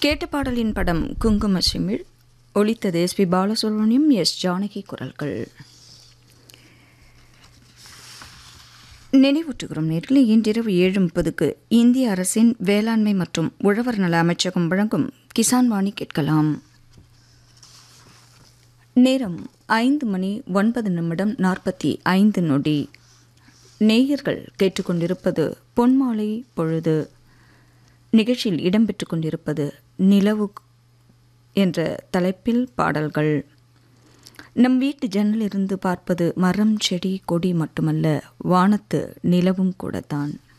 கேட்ட பாடலின் படம் குங்கும சிமிழ் ஒளித்தது S P Balasubrahmanyam S Janaki குரல்கள் நினைவூட்டுகிறோம் நேரில் இன்றிரவு ஏழு முப்பதுக்கு இந்திய அரசின் வேளாண்மை மற்றும் உழவர் நல அமைச்சகம் வழங்கும் கிசான் வாணி கேட்கலாம் நேரம் ஐந்து மணி ஒன்பது நிமிடம் நாற்பத்தி ஐந்து நொடி நேயர்கள் கேட்டுக்கொண்டிருப்பது பொன்மாலை பொழுது நிகழ்ச்சியில் இடம்பெற்று கொண்டிருப்பது நிலவு என்ற தலைப்பில் பாடல்கள் நம் வீட்டு ஜன்னலிருந்து பார்ப்பது மரம் செடி கொடி மட்டுமல்ல வானத்து நிலவும் கூடத்தான்